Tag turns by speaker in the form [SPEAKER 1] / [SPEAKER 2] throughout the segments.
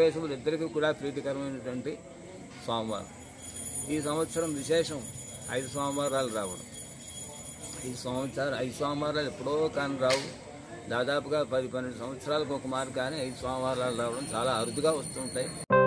[SPEAKER 1] శివకేశవులు ఇద్దరికీ కూడా ప్రీతికరమైనటువంటి సోమవారం ఈ సంవత్సరం విశేషం ఐదు సోమవారాలు రావడం ఈ సంవత్సరం ఐదు సోమవారాలు ఎప్పుడో కానీ రావు దాదాపుగా పది పన్నెండు సంవత్సరాలకు ఒక మారు కానీ ఐదు సోమవారాలు రావడం చాలా అరుదుగా వస్తుంటాయి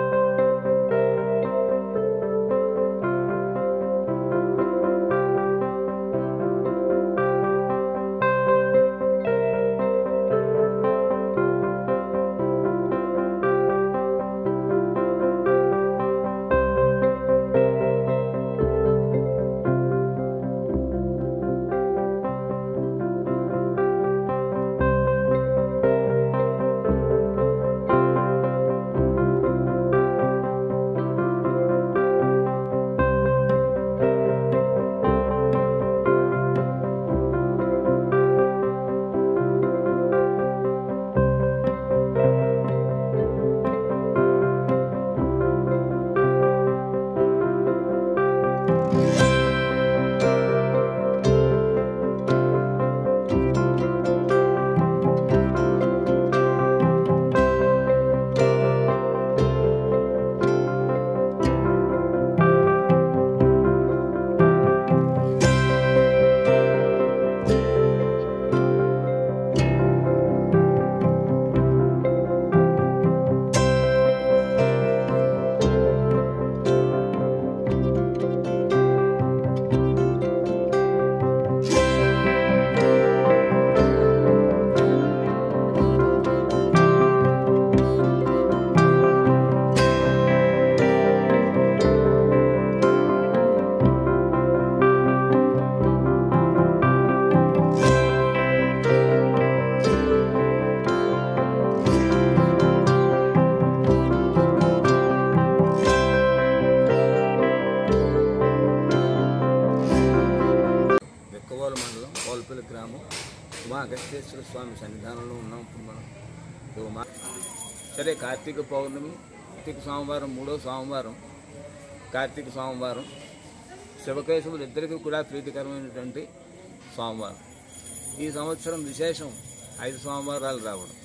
[SPEAKER 1] వెక్కవోలు మండలం కోల్పల్లి గ్రామం ఉమా అగస్త్యేశ్వర స్వామి సన్నిధానంలో ఉన్నాం ఇప్పుడు మనం ఈ ఉమా సరే కార్తీక పౌర్ణమి కార్తీక సోమవారం మూడో సోమవారం కార్తీక సోమవారం శివకేశవులు ఇద్దరికీ కూడా ప్రీతికరమైనటువంటి సోమవారం ఈ సంవత్సరం విశేషం ఐదు సోమవారాలు రావడం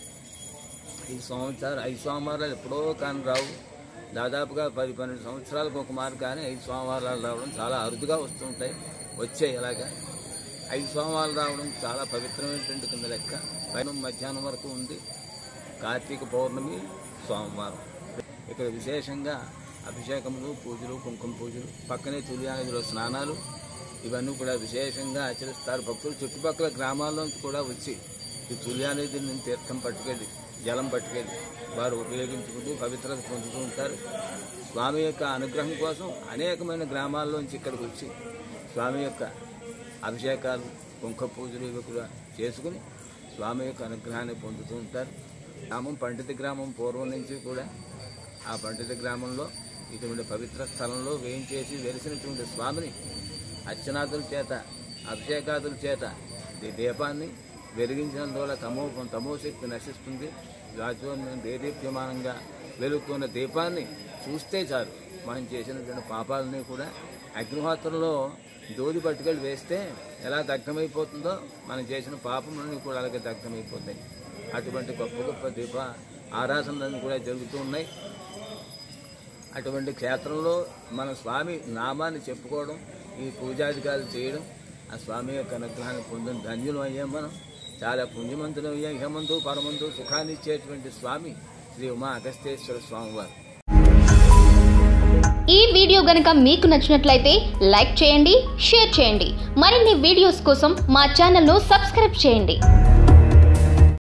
[SPEAKER 1] ఈ సంవత్సరం ఐదు సోమవారాలు ఎప్పుడో కానీ రావు దాదాపుగా పది పన్నెండు సంవత్సరాలకు ఒక మారు కానీ ఐదు సోమవారాలు రావడం చాలా అరుదుగా వస్తుంటాయి వచ్చాయి ఇలాగా ఐదు సోమవారాలు రావడం చాలా పవిత్రమైనటువంటి కింద లెక్క పైన మధ్యాహ్నం వరకు ఉంది కార్తీక పౌర్ణమి సోమవారం ఇక్కడ విశేషంగా అభిషేకములు పూజలు కుంకుమ పూజలు పక్కనే తులియానదిలో స్నానాలు ఇవన్నీ కూడా విశేషంగా ఆచరిస్తారు భక్తులు చుట్టుపక్కల గ్రామాల్లోంచి కూడా వచ్చి ఈ తులియానది నుంచి తీర్థం పట్టుకెళ్ళి జలం పట్టుకెళ్ళి వారు ఉపయోగించుకుంటూ పవిత్రత పొందుతూ ఉంటారు స్వామి యొక్క అనుగ్రహం కోసం అనేకమైన గ్రామాల్లోంచి ఇక్కడికి వచ్చి స్వామి యొక్క అభిషేకాలు కుంక పూజలు ఇవి కూడా చేసుకుని స్వామి యొక్క అనుగ్రహాన్ని పొందుతూ ఉంటారు గ్రామం పండిత గ్రామం పూర్వం నుంచి కూడా ఆ పండిత గ్రామంలో ఇటువంటి పవిత్ర స్థలంలో వేయించేసి వెలిసినటువంటి స్వామిని అర్చనాదుల చేత అభిషేకాదుల చేత ఈ దీపాన్ని వెలిగించినందువల్ల తమో తమో శక్తి నశిస్తుంది రాజ్యోన్యం దేదీప్యమానంగా వెలుగుతున్న దీపాన్ని చూస్తే చాలు మనం చేసినటువంటి పాపాలని కూడా అగ్నిహోత్రంలో దూది పట్టుకెళ్ళి వేస్తే ఎలా దగ్ధమైపోతుందో మనం చేసిన పాపములన్నీ కూడా అలాగే దగ్ధమైపోతాయి అటువంటి గొప్ప గొప్ప దీప ఆరాధనలన్నీ కూడా జరుగుతూ ఉన్నాయి అటువంటి క్షేత్రంలో మన స్వామి నామాన్ని చెప్పుకోవడం ఈ పూజాధికారులు చేయడం ఆ స్వామి యొక్క అనుగ్రహాన్ని పొందిన ధన్యులు అయ్యాం మనం చాలా పుణ్యమంతులు అయ్యాం హేమంతు పరమంతు సుఖాన్ని ఇచ్చేటువంటి స్వామి శ్రీ ఉమా అగస్తేశ్వర స్వామి వారు
[SPEAKER 2] ఈ వీడియో గనుక మీకు నచ్చినట్లయితే లైక్ చేయండి షేర్ చేయండి మరిన్ని వీడియోస్ కోసం మా ఛానల్ను సబ్స్క్రైబ్ చేయండి